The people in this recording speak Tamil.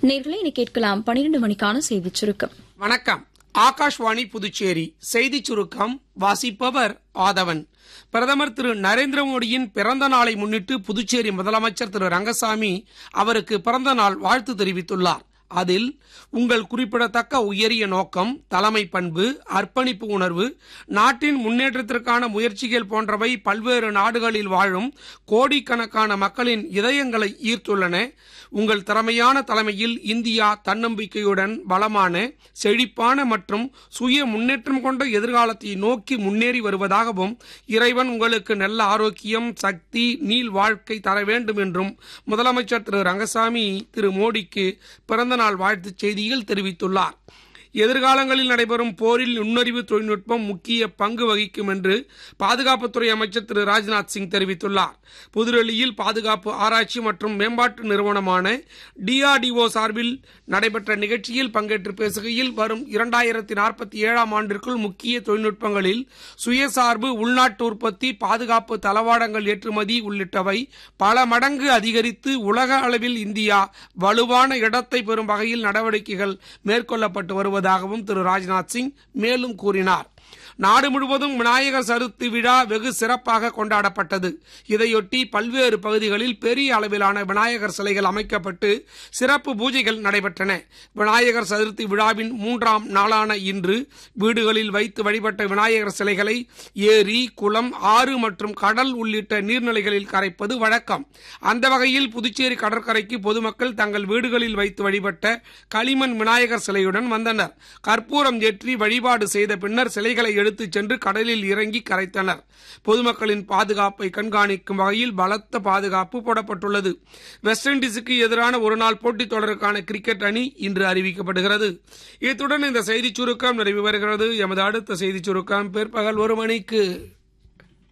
நேர்களை இனி கேட்கலாம் பனிரெண்டு மணிக்கான செய்திச் சுருக்கம் வணக்கம் ஆகாஷ்வாணி புதுச்சேரி செய்திச் சுருக்கம் வாசிப்பவர் ஆதவன் பிரதமர் திரு நரேந்திர மோடியின் பிறந்த நாளை முன்னிட்டு புதுச்சேரி முதலமைச்சர் திரு ரங்கசாமி அவருக்கு பிறந்த நாள் வாழ்த்து தெரிவித்துள்ளார் அதில் உங்கள் குறிப்பிடத்தக்க உயரிய நோக்கம் தலைமை பண்பு அர்ப்பணிப்பு உணர்வு நாட்டின் முன்னேற்றத்திற்கான முயற்சிகள் போன்றவை பல்வேறு நாடுகளில் வாழும் கோடிக்கணக்கான மக்களின் இதயங்களை ஈர்த்துள்ளன உங்கள் திறமையான தலைமையில் இந்தியா தன்னம்பிக்கையுடன் பலமான செழிப்பான மற்றும் சுய முன்னேற்றம் கொண்ட எதிர்காலத்தை நோக்கி முன்னேறி வருவதாகவும் இறைவன் உங்களுக்கு நல்ல ஆரோக்கியம் சக்தி நீள் வாழ்க்கை தர வேண்டும் என்றும் முதலமைச்சர் திரு ரங்கசாமி திரு மோடிக்கு பிறந்தநாள் வாழ்த்துச் செய்தியில் தெரிவித்துள்ளார் எதிர்காலங்களில் நடைபெறும் போரில் நுண்ணறிவு தொழில்நுட்பம் முக்கிய பங்கு வகிக்கும் என்று பாதுகாப்புத்துறை அமைச்சர் திரு ராஜ்நாத் சிங் தெரிவித்துள்ளார் புதுடெல்லியில் பாதுகாப்பு ஆராய்ச்சி மற்றும் மேம்பாட்டு நிறுவனமான டிஆர்டிஓ சார்பில் நடைபெற்ற நிகழ்ச்சியில் பங்கேற்று பேசுகையில் வரும் இரண்டாயிரத்தி நாற்பத்தி ஏழாம் ஆண்டிற்குள் முக்கிய தொழில்நுட்பங்களில் சுயசார்பு உள்நாட்டு உற்பத்தி பாதுகாப்பு தளவாடங்கள் ஏற்றுமதி உள்ளிட்டவை பல மடங்கு அதிகரித்து உலக அளவில் இந்தியா வலுவான இடத்தை பெறும் வகையில் நடவடிக்கைகள் மேற்கொள்ளப்பட்டு வருவதாகவும் திரு ராஜ்நாத் சிங் மேலும் கூறினார் நாடு முழுவதும் விநாயகர் சதுர்த்தி விழா வெகு சிறப்பாக கொண்டாடப்பட்டது இதையொட்டி பல்வேறு பகுதிகளில் பெரிய அளவிலான விநாயகர் சிலைகள் அமைக்கப்பட்டு சிறப்பு பூஜைகள் நடைபெற்றன விநாயகர் சதுர்த்தி விழாவின் மூன்றாம் நாளான இன்று வீடுகளில் வைத்து வழிபட்ட விநாயகர் சிலைகளை ஏரி குளம் ஆறு மற்றும் கடல் உள்ளிட்ட நீர்நிலைகளில் கரைப்பது வழக்கம் அந்த வகையில் புதுச்சேரி கடற்கரைக்கு பொதுமக்கள் தங்கள் வீடுகளில் வைத்து வழிபட்ட களிமண் விநாயகர் சிலையுடன் வந்தனர் கற்பூரம் ஏற்றி வழிபாடு செய்த பின்னர் சிலைகளை எடுத்துச் சென்று கடலில் இறங்கி கரைத்தனர் பொதுமக்களின் பாதுகாப்பை கண்காணிக்கும் வகையில் பலத்த பாதுகாப்பு போடப்பட்டுள்ளது வெஸ்ட் இண்டீஸுக்கு எதிரான ஒருநாள் போட்டித் தொடருக்கான கிரிக்கெட் அணி இன்று அறிவிக்கப்படுகிறது இத்துடன் இந்த செய்திச் சுருக்கம் நிறைவு பெறுகிறது எமது அடுத்த செய்திச் சுருக்கம் பிற்பகல் ஒரு மணிக்கு